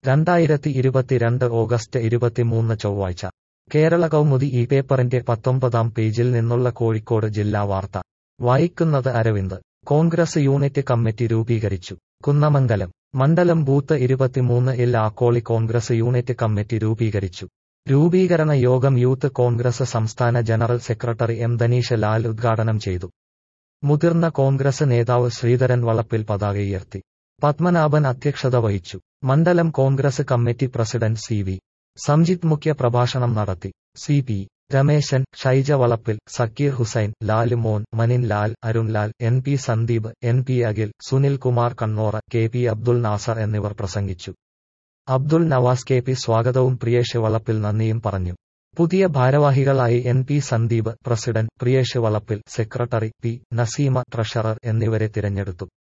രണ്ടായിരത്തി ഇരുപത്തിരണ്ട് ഓഗസ്റ്റ് ഇരുപത്തിമൂന്ന് ചൊവ്വാഴ്ച കേരള കൗമുദി ഈ പേപ്പറിന്റെ പത്തൊമ്പതാം പേജിൽ നിന്നുള്ള കോഴിക്കോട് ജില്ലാ വാർത്ത വായിക്കുന്നത് അരവിന്ദ് കോൺഗ്രസ് യൂണിറ്റ് കമ്മിറ്റി രൂപീകരിച്ചു കുന്നമംഗലം മണ്ഡലം ബൂത്ത് ഇരുപത്തിമൂന്ന് ഇൽ ആക്കോളി കോൺഗ്രസ് യൂണിറ്റ് കമ്മിറ്റി രൂപീകരിച്ചു രൂപീകരണ യോഗം യൂത്ത് കോൺഗ്രസ് സംസ്ഥാന general secretary M Dhaneesh Lal ഉദ്ഘാടനം ചെയ്തു മുതിർന്ന കോൺഗ്രസ് നേതാവ് ശ്രീധരൻ വളപ്പിൽ പതാകയുയർത്തി പത്മനാഭൻ അധ്യക്ഷത വഹിച്ചു മണ്ഡലം Congress committee president C V Samjith മുഖ്യ പ്രഭാഷണം നടത്തി സി പി രമേശൻ ഷൈജ വളപ്പിൽ Zakir Hussain Lal Mon Manin Lal Arun Lal N P Sandeep N P Akhil Sunil Kumar Kannora K P Abdul Nasar എന്നിവർ പ്രസംഗിച്ചു അബ്ദുൾ നവാസ് കെ പി സ്വാഗതവും പ്രിയേഷ് വളപ്പിൽ നന്ദിയും പറഞ്ഞു പുതിയ ഭാരവാഹികളായി N P Sandeep president Priyesh Valappil secretary P Naseema treasurer എന്നിവരെ തിരഞ്ഞെടുത്തു